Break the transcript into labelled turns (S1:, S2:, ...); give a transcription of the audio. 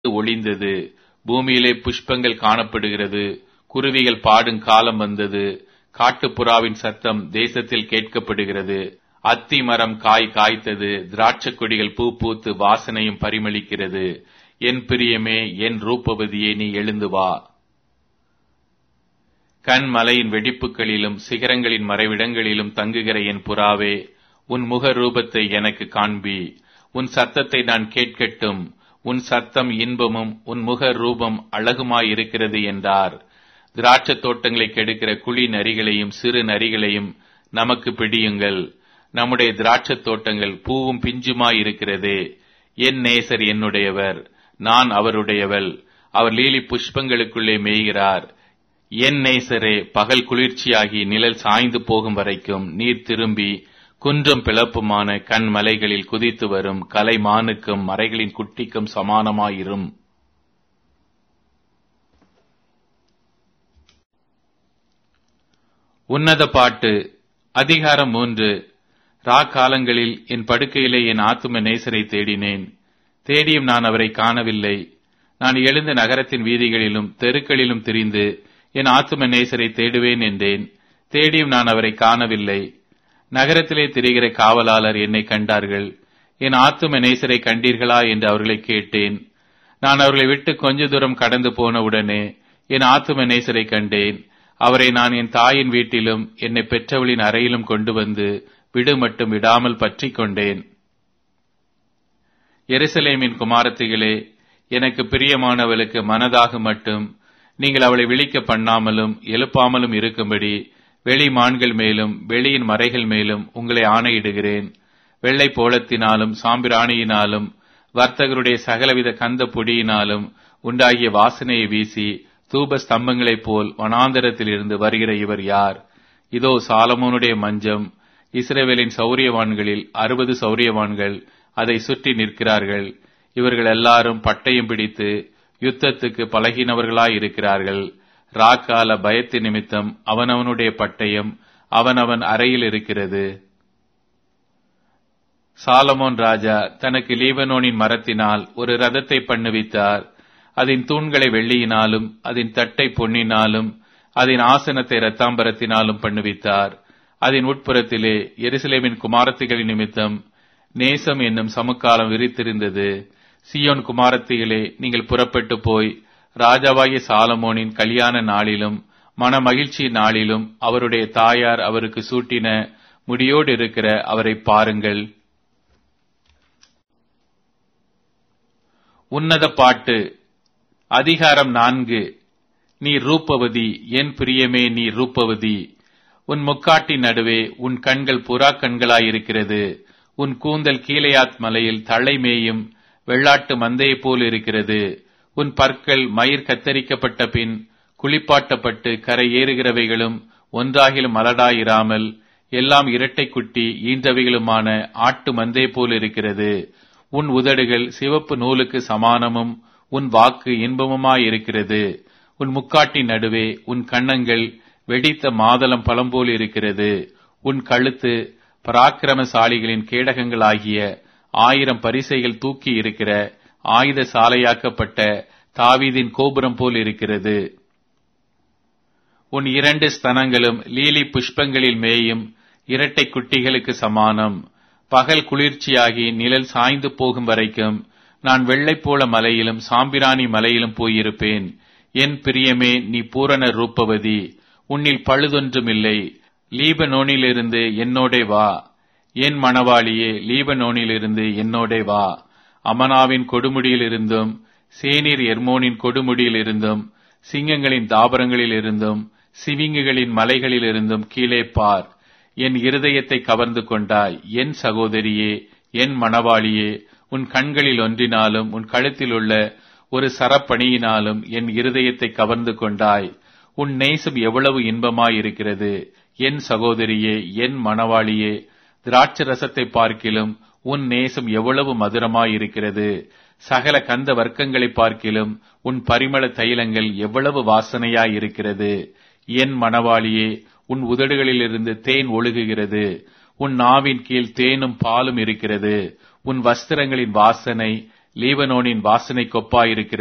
S1: ஒளிந்தது பூமியிலே புஷ்பங்கள் காணப்படுகிறது குருவிகள் பாடும் காலம் வந்தது காட்டுப்புறாவின் சத்தம் தேசத்தில் கேட்கப்படுகிறது அத்தி மரம் காய் காய்த்தது திராட்சை கொடிகள் பூ பூத்து வாசனையும் பரிமளிக்கிறது என் பிரியமே என் ரூபவதியே நீ எழுந்து வா கண் மலையின் வெடிப்புகளிலும் சிகரங்களின் மறைவிடங்களிலும் தங்குகிற என் புறாவே உன் முக ரூபத்தை எனக்கு காண்பி உன் சத்தத்தை நான் கேட்கட்டும் உன் சத்தம் இன்பமும் உன் முக ரூபம் அழகுமாயிருக்கிறது என்றார் திராட்சத் தோட்டங்களை கெடுக்கிற குழி நரிகளையும் சிறு நரிகளையும் நமக்கு பிடியுங்கள் நம்முடைய திராட்சத் தோட்டங்கள் பூவும் பிஞ்சுமாயிருக்கிறதே என் நேசர் என்னுடையவர் நான் அவருடையவள் அவர் லீலி புஷ்பங்களுக்குள்ளே மேய்கிறார் என் நேசரே பகல் குளிர்ச்சியாகி நிழல் சாய்ந்து போகும் வரைக்கும் நீர் திரும்பி குன்றும் பிளப்புமான கண் மலைகளில் குதித்து வரும் கலைமானுக்கும் மறைகளின் குட்டிக்கும் சமானமாயிரும் உன்னத பாட்டு அதிகாரம் மூன்று ரா காலங்களில் என் படுக்கையிலே என் ஆத்தும நேசரை தேடினேன் தேடியும் நான் அவரை காணவில்லை நான் எழுந்த நகரத்தின் வீதிகளிலும் தெருக்களிலும் திரிந்து என் ஆத்தும நேசரை தேடுவேன் என்றேன் தேடியும் நான் அவரை காணவில்லை நகரத்திலே திரிகிற காவலாளர் என்னை கண்டார்கள் என் ஆத்தும நேசரை கண்டீர்களா என்று அவர்களை கேட்டேன் நான் அவர்களை விட்டு கொஞ்ச தூரம் கடந்து போன உடனே என் ஆத்தும நேசரை கண்டேன் அவரை நான் என் தாயின் வீட்டிலும் என்னை பெற்றவளின் அறையிலும் கொண்டு வந்து விடு மட்டும் விடாமல் பற்றி கொண்டேன் எருசலேமின் குமாரத்திகளே எனக்கு பிரியமானவளுக்கு மனதாக மட்டும் நீங்கள் அவளை விழிக்க பண்ணாமலும் எழுப்பாமலும் இருக்கும்படி வெளி மான்கள் மேலும் வெளியின் மறைகள் மேலும் உங்களை ஆணையிடுகிறேன் வெள்ளை போலத்தினாலும் சாம்பிராணியினாலும் வர்த்தகருடைய சகலவித கந்த பொடியினாலும் உண்டாகிய வாசனையை வீசி தூப ஸ்தம்பங்களைப் போல் வனாந்தரத்தில் இருந்து வருகிற இவர் யார் இதோ சாலமோனுடைய மஞ்சம் இஸ்ரேவேலின் சௌரியவான்களில் அறுபது சௌரியவான்கள் அதை சுற்றி நிற்கிறார்கள் இவர்கள் எல்லாரும் பட்டயம் பிடித்து யுத்தத்துக்கு பழகினவர்களாயிருக்கிறார்கள் ராக்கால பயத்து நிமித்தம் அவனவனுடைய பட்டயம் அவனவன் அறையில் இருக்கிறது சாலமோன் ராஜா தனக்கு லீபனோனின் மரத்தினால் ஒரு ரதத்தை பண்ணுவித்தார் அதன் தூண்களை வெள்ளியினாலும் அதன் தட்டை பொன்னினாலும் அதன் ஆசனத்தை ரத்தாம்பரத்தினாலும் பண்ணுவித்தார் அதன் உட்புறத்திலே எருசலேமின் குமாரத்திகளின் நிமித்தம் நேசம் என்னும் சமுக்காலம் விரித்திருந்தது சியோன் குமாரத்திகளே நீங்கள் புறப்பட்டு போய் ராஜாவாகிய சாலமோனின் கல்யாண நாளிலும் மன மகிழ்ச்சி நாளிலும் அவருடைய தாயார் அவருக்கு சூட்டின முடியோடு இருக்கிற அவரை பாருங்கள் உன்னத பாட்டு அதிகாரம் நான்கு நீ ரூபவதி என் பிரியமே நீ ரூபவதி உன் முக்காட்டின் நடுவே உன் கண்கள் புறா கண்களாயிருக்கிறது உன் கூந்தல் கீழையாத் மலையில் தலைமேயும் வெள்ளாட்டு மந்தையைப் போல் இருக்கிறது உன் பற்கள் மயிர் கத்தரிக்கப்பட்ட பின் குளிப்பாட்டப்பட்டு கரை ஏறுகிறவைகளும் ஒன்றாகிலும் மலடாயிராமல் எல்லாம் இரட்டை குட்டி ஈன்றவைகளுமான ஆட்டு மந்தை போல் இருக்கிறது உன் உதடுகள் சிவப்பு நூலுக்கு சமானமும் உன் வாக்கு இன்பமுமாயிருக்கிறது உன் முக்காட்டின் நடுவே உன் கண்ணங்கள் வெடித்த மாதளம் பழம் போல் இருக்கிறது உன் கழுத்து பராக்கிரமசாலிகளின் கேடகங்களாகிய ஆயிரம் பரிசைகள் தூக்கி இருக்கிற ஆயுத சாலையாக்கப்பட்ட தாவீதின் கோபுரம் போல் இருக்கிறது உன் இரண்டு ஸ்தனங்களும் லீலி புஷ்பங்களில் மேயும் இரட்டை குட்டிகளுக்கு சமானம் பகல் குளிர்ச்சியாகி நிழல் சாய்ந்து போகும் வரைக்கும் நான் வெள்ளை போல மலையிலும் சாம்பிராணி மலையிலும் போயிருப்பேன் என் பிரியமே நீ பூரண ரூபவதி உன்னில் பழுதொன்றுமில்லை லீபனோனிலிருந்து என்னோடே வா என் மணவாளியே லீபனோனிலிருந்து என்னோடே வா அமனாவின் கொடுமுடியிலிருந்தும் சேனீர் எர்மோனின் கொடுமுடியிலிருந்தும் சிங்கங்களின் தாபரங்களில் இருந்தும் சிவிங்குகளின் மலைகளில் இருந்தும் கீழே பார் என் இருதயத்தை கவர்ந்து கொண்டாய் என் சகோதரியே என் மணவாளியே உன் கண்களில் ஒன்றினாலும் உன் கழுத்தில் உள்ள ஒரு சரப்பணியினாலும் என் இருதயத்தை கவர்ந்து கொண்டாய் உன் நேசம் எவ்வளவு இன்பமாயிருக்கிறது என் சகோதரியே என் மணவாளியே திராட்ச ரசத்தை பார்க்கிலும் உன் நேசம் எவ்வளவு மதுரமாயிருக்கிறது சகல கந்த வர்க்கங்களை பார்க்கிலும் உன் பரிமள தைலங்கள் எவ்வளவு வாசனையாயிருக்கிறது என் மணவாளியே உன் உதடுகளிலிருந்து தேன் ஒழுகுகிறது உன் நாவின் கீழ் தேனும் பாலும் இருக்கிறது உன் வஸ்திரங்களின் வாசனை லீபனோனின் வாசனை கொப்பாயிருக்கிறது